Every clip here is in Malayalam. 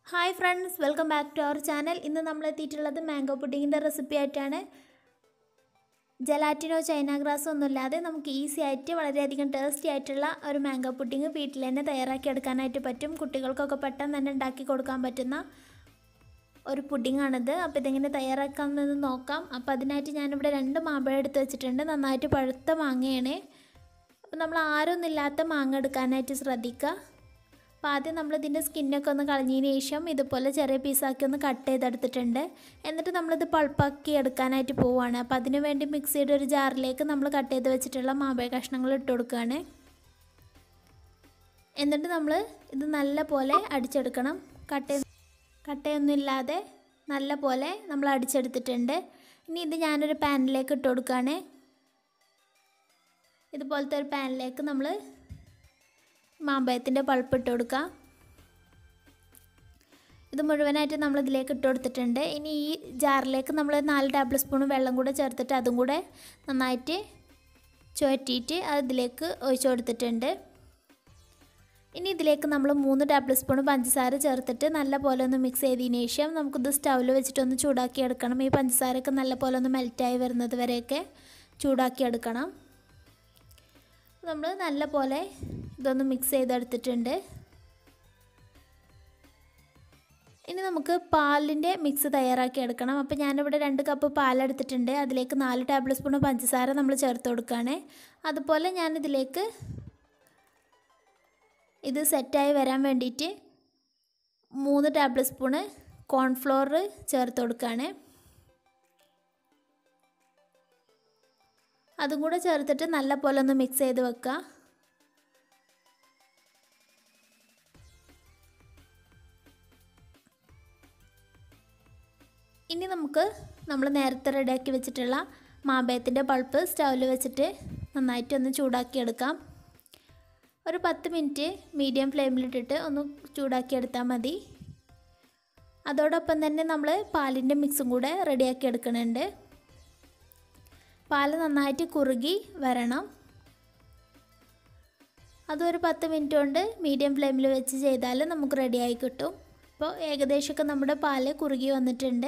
hi friends welcome back to our channel ഇന്ന് നമ്മൾ എത്തിയിട്ടുള്ളത് മാംഗോ പുഡിങ്ങിൻ്റെ റെസിപ്പി ആയിട്ടാണ് ജലാറ്റിനോ ചൈന ഗ്രാസോ ഒന്നുമില്ലാതെ നമുക്ക് ഈസി ആയിട്ട് വളരെയധികം ടേസ്റ്റി ആയിട്ടുള്ള ഒരു മാംഗോ പുഡിങ് വീട്ടിൽ തന്നെ തയ്യാറാക്കി എടുക്കാനായിട്ട് പറ്റും കുട്ടികൾക്കൊക്കെ പെട്ടെന്ന് തന്നെ ഉണ്ടാക്കി കൊടുക്കാൻ പറ്റുന്ന ഒരു പുഡിങ്ങാണിത് അപ്പോൾ ഇതെങ്ങനെ തയ്യാറാക്കാമെന്ന് നോക്കാം അപ്പോൾ അതിനായിട്ട് ഞാനിവിടെ രണ്ട് മാമ്പഴം എടുത്ത് വെച്ചിട്ടുണ്ട് നന്നായിട്ട് പഴുത്ത മാങ്ങയാണ് അപ്പോൾ നമ്മൾ ആരൊന്നുമില്ലാത്ത മാങ്ങ എടുക്കാനായിട്ട് ശ്രദ്ധിക്കുക അപ്പോൾ ആദ്യം നമ്മൾ ഇതിൻ്റെ സ്കിന്നൊക്കെ ഒന്ന് കളഞ്ഞതിന് ശേഷം ഇതുപോലെ ചെറിയ പീസാക്കി ഒന്ന് കട്ട് ചെയ്തെടുത്തിട്ടുണ്ട് എന്നിട്ട് നമ്മളിത് പൾപ്പാക്കി എടുക്കാനായിട്ട് പോവുകയാണ് അപ്പോൾ അതിന് വേണ്ടി മിക്സിയുടെ ഒരു ജാറിലേക്ക് നമ്മൾ കട്ട് ചെയ്ത് വെച്ചിട്ടുള്ള മാമ്പഴ കഷ്ണങ്ങൾ ഇട്ട് കൊടുക്കുകയാണ് എന്നിട്ട് നമ്മൾ ഇത് നല്ല പോലെ അടിച്ചെടുക്കണം കട്ട് കട്ടയൊന്നുമില്ലാതെ നല്ല പോലെ നമ്മൾ അടിച്ചെടുത്തിട്ടുണ്ട് ഇനി ഇത് ഞാനൊരു പാനിലേക്ക് ഇട്ട് കൊടുക്കുകയാണ് ഇതുപോലത്തെ ഒരു പാനിലേക്ക് നമ്മൾ മാമ്പഴത്തിൻ്റെ പൾപ്പ് ഇട്ട് കൊടുക്കുക ഇത് മുഴുവനായിട്ട് നമ്മൾ ഇതിലേക്ക് ഇട്ട് കൊടുത്തിട്ടുണ്ട് ഇനി ഈ ജാറിലേക്ക് നമ്മൾ നാല് ടേബിൾ സ്പൂൺ വെള്ളം കൂടെ ചേർത്തിട്ട് അതും കൂടെ നന്നായിട്ട് ചുവറ്റിയിട്ട് അത് ഇതിലേക്ക് ഒഴിച്ചു കൊടുത്തിട്ടുണ്ട് ഇനി ഇതിലേക്ക് നമ്മൾ മൂന്ന് ടേബിൾ സ്പൂൺ പഞ്ചസാര ചേർത്തിട്ട് നല്ല പോലെ ഒന്ന് മിക്സ് ചെയ്തതിന് ശേഷം നമുക്കിത് സ്റ്റൗവിൽ വെച്ചിട്ടൊന്ന് ചൂടാക്കി എടുക്കണം ഈ പഞ്ചസാരയൊക്കെ നല്ല പോലെ ഒന്ന് മെൽറ്റായി വരുന്നത് വരെയൊക്കെ ചൂടാക്കി എടുക്കണം നമ്മൾ നല്ല പോലെ ഇതൊന്ന് മിക്സ് ചെയ്തെടുത്തിട്ടുണ്ട് ഇനി നമുക്ക് പാലിൻ്റെ മിക്സ് തയ്യാറാക്കി എടുക്കണം അപ്പോൾ ഞാനിവിടെ രണ്ട് കപ്പ് പാലെടുത്തിട്ടുണ്ട് അതിലേക്ക് നാല് ടേബിൾ സ്പൂൺ പഞ്ചസാര നമ്മൾ ചേർത്ത് കൊടുക്കുകയാണ് അതുപോലെ ഞാനിതിലേക്ക് ഇത് സെറ്റായി വരാൻ വേണ്ടിയിട്ട് മൂന്ന് ടേബിൾ സ്പൂണ് കോൺഫ്ലോർ ചേർത്ത് കൊടുക്കുകയാണ് അതും കൂടെ ചേർത്തിട്ട് നല്ല പോലെ ഒന്ന് മിക്സ് ചെയ്ത് വെക്കുക ഇനി നമുക്ക് നമ്മൾ നേരത്തെ റെഡിയാക്കി വെച്ചിട്ടുള്ള മാമ്പഴത്തിൻ്റെ പൾപ്പ് സ്റ്റൗവിൽ വെച്ചിട്ട് നന്നായിട്ട് ഒന്ന് ചൂടാക്കി എടുക്കാം ഒരു പത്ത് മിനിറ്റ് മീഡിയം ഫ്ലെയിമിലിട്ടിട്ട് ഒന്ന് ചൂടാക്കി എടുത്താൽ മതി അതോടൊപ്പം തന്നെ നമ്മൾ പാലിൻ്റെ മിക്സും കൂടെ റെഡിയാക്കി എടുക്കുന്നുണ്ട് പാല് നന്നായിട്ട് കുറുകി വരണം അതൊരു പത്ത് മിനിറ്റ് കൊണ്ട് മീഡിയം ഫ്ലെയിമിൽ വെച്ച് ചെയ്താൽ നമുക്ക് റെഡിയായി കിട്ടും അപ്പോൾ ഏകദേശമൊക്കെ നമ്മുടെ പാല് കുറുകി വന്നിട്ടുണ്ട്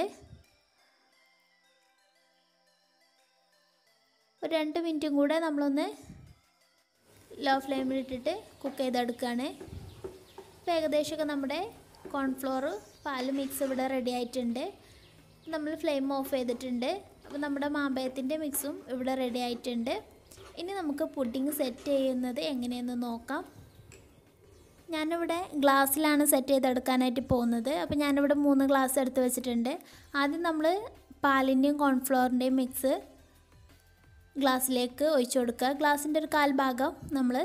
ഒരു രണ്ട് മിനിറ്റും കൂടെ നമ്മളൊന്ന് ലോ ഫ്ലെയിമിൽ ഇട്ടിട്ട് കുക്ക് ചെയ്തെടുക്കുകയാണ് അപ്പോൾ ഏകദേശമൊക്കെ നമ്മുടെ കോൺഫ്ലോർ പാൽ മിക്സ് ഇവിടെ റെഡി ആയിട്ടുണ്ട് നമ്മൾ ഫ്ലെയിം ഓഫ് ചെയ്തിട്ടുണ്ട് അപ്പോൾ നമ്മുടെ മാമ്പഴത്തിൻ്റെ മിക്സും ഇവിടെ റെഡി ആയിട്ടുണ്ട് ഇനി നമുക്ക് പുഡിങ് സെറ്റ് ചെയ്യുന്നത് എങ്ങനെയെന്ന് നോക്കാം ഞാനിവിടെ ഗ്ലാസ്സിലാണ് സെറ്റ് ചെയ്തെടുക്കാനായിട്ട് പോകുന്നത് അപ്പോൾ ഞാനിവിടെ മൂന്ന് ഗ്ലാസ് എടുത്ത് വെച്ചിട്ടുണ്ട് ആദ്യം നമ്മൾ പാലിൻ്റെയും കോൺഫ്ലോറിൻ്റെയും മിക്സ് ഗ്ലാസ്സിലേക്ക് ഒഴിച്ചു കൊടുക്കുക ഗ്ലാസിൻ്റെ ഒരു കാൽ ഭാഗം നമ്മൾ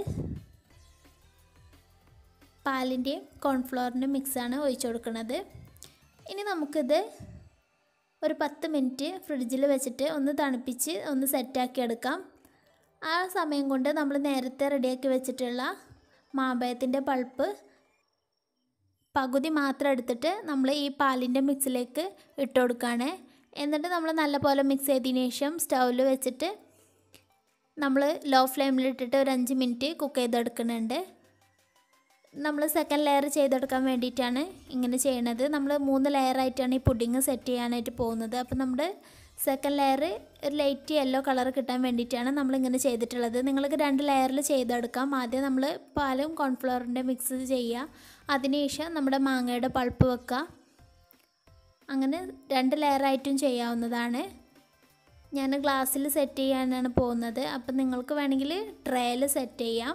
പാലിൻ്റെയും കോൺഫ്ലോറിൻ്റെയും മിക്സാണ് ഒഴിച്ചു കൊടുക്കുന്നത് ഇനി നമുക്കിത് ഒരു പത്ത് മിനിറ്റ് ഫ്രിഡ്ജിൽ വെച്ചിട്ട് ഒന്ന് തണുപ്പിച്ച് ഒന്ന് സെറ്റാക്കി എടുക്കാം ആ സമയം കൊണ്ട് നമ്മൾ നേരത്തെ റെഡിയാക്കി വെച്ചിട്ടുള്ള മാമ്പഴത്തിൻ്റെ പൾപ്പ് പകുതി മാത്രം എടുത്തിട്ട് നമ്മൾ ഈ പാലിൻ്റെ മിക്സിലേക്ക് ഇട്ട് കൊടുക്കുകയാണ് എന്നിട്ട് നമ്മൾ നല്ലപോലെ മിക്സ് ചെയ്തതിന് ശേഷം സ്റ്റൗവിൽ വെച്ചിട്ട് നമ്മൾ ലോ ഫ്ലെയിമിലിട്ടിട്ട് ഒരു അഞ്ച് മിനിറ്റ് കുക്ക് ചെയ്തെടുക്കുന്നുണ്ട് നമ്മൾ സെക്കൻഡ് ലെയർ ചെയ്തെടുക്കാൻ വേണ്ടിയിട്ടാണ് ഇങ്ങനെ ചെയ്യണത് നമ്മൾ മൂന്ന് ലെയറായിട്ടാണ് ഈ പുഡിങ് സെറ്റ് ചെയ്യാനായിട്ട് പോകുന്നത് അപ്പോൾ നമ്മുടെ സെക്കൻഡ് ലെയർ ഒരു ലൈറ്റ് യെല്ലോ കളർ കിട്ടാൻ വേണ്ടിയിട്ടാണ് നമ്മളിങ്ങനെ ചെയ്തിട്ടുള്ളത് നിങ്ങൾക്ക് രണ്ട് ലെയറിൽ ചെയ്തെടുക്കാം ആദ്യം നമ്മൾ പാലും കോൺഫ്ലവറിൻ്റെ മിക്സ് ചെയ്യുക അതിനുശേഷം നമ്മുടെ മാങ്ങയുടെ പൾപ്പ് വെക്കുക അങ്ങനെ രണ്ട് ലെയറായിട്ടും ചെയ്യാവുന്നതാണ് ഞാൻ ഗ്ലാസ്സിൽ സെറ്റ് ചെയ്യാനാണ് പോകുന്നത് അപ്പം നിങ്ങൾക്ക് വേണമെങ്കിൽ ട്രേയിൽ സെറ്റ് ചെയ്യാം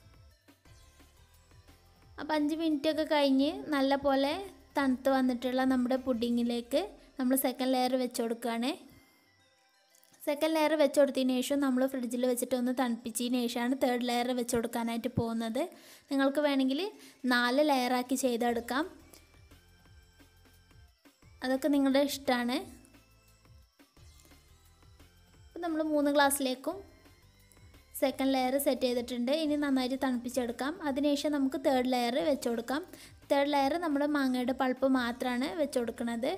അപ്പം അഞ്ച് മിനിറ്റൊക്കെ കഴിഞ്ഞ് നല്ല പോലെ തണുത്ത് വന്നിട്ടുള്ള നമ്മുടെ പുഡിങ്ങിലേക്ക് നമ്മൾ സെക്കൻഡ് ലെയർ വെച്ച് കൊടുക്കുകയാണ് സെക്കൻഡ് ലെയർ വെച്ച് കൊടുത്തതിന് ശേഷം നമ്മൾ ഫ്രിഡ്ജിൽ വെച്ചിട്ട് ഒന്ന് തണുപ്പിച്ചതിന് ശേഷമാണ് തേർഡ് ലെയർ വെച്ച് കൊടുക്കാനായിട്ട് പോകുന്നത് നിങ്ങൾക്ക് വേണമെങ്കിൽ നാല് ലെയറാക്കി ചെയ്തെടുക്കാം അതൊക്കെ നിങ്ങളുടെ ഇഷ്ടമാണ് അപ്പം നമ്മൾ മൂന്ന് ഗ്ലാസ്സിലേക്കും സെക്കൻഡ് ലെയർ സെറ്റ് ചെയ്തിട്ടുണ്ട് ഇനി നന്നായിട്ട് തണുപ്പിച്ചെടുക്കാം അതിനുശേഷം നമുക്ക് തേർഡ് ലെയർ വെച്ച് കൊടുക്കാം തേർഡ് ലെയർ നമ്മുടെ മാങ്ങയുടെ പൾപ്പ് മാത്രമാണ് വെച്ച് കൊടുക്കുന്നത്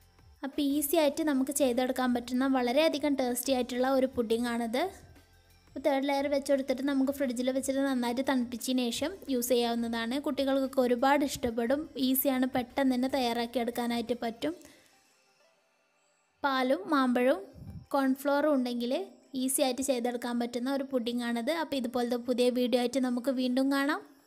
അപ്പോൾ ഈസി ആയിട്ട് നമുക്ക് ചെയ്തെടുക്കാൻ പറ്റുന്ന വളരെയധികം ടേസ്റ്റി ആയിട്ടുള്ള ഒരു പുഡിംഗ് ആണിത് അപ്പോൾ തേർഡ് ലെയർ വെച്ച് കൊടുത്തിട്ട് നമുക്ക് ഫ്രിഡ്ജിൽ വെച്ചിട്ട് നന്നായിട്ട് തണുപ്പിച്ചതിന് ശേഷം യൂസ് ചെയ്യാവുന്നതാണ് കുട്ടികൾക്കൊക്കെ ഒരുപാട് ഇഷ്ടപ്പെടും ഈസിയാണ് പെട്ടെന്ന് തന്നെ തയ്യാറാക്കി എടുക്കാനായിട്ട് പറ്റും പാലും മാമ്പഴവും കോൺഫ്ലോറും ഉണ്ടെങ്കിൽ ഈസി ആയിട്ട് ചെയ്തെടുക്കാൻ പറ്റുന്ന ഒരു പുഡിംഗ് ആണിത് അപ്പോൾ ഇതുപോലത്തെ പുതിയ വീഡിയോ ആയിട്ട് നമുക്ക് വീണ്ടും കാണാം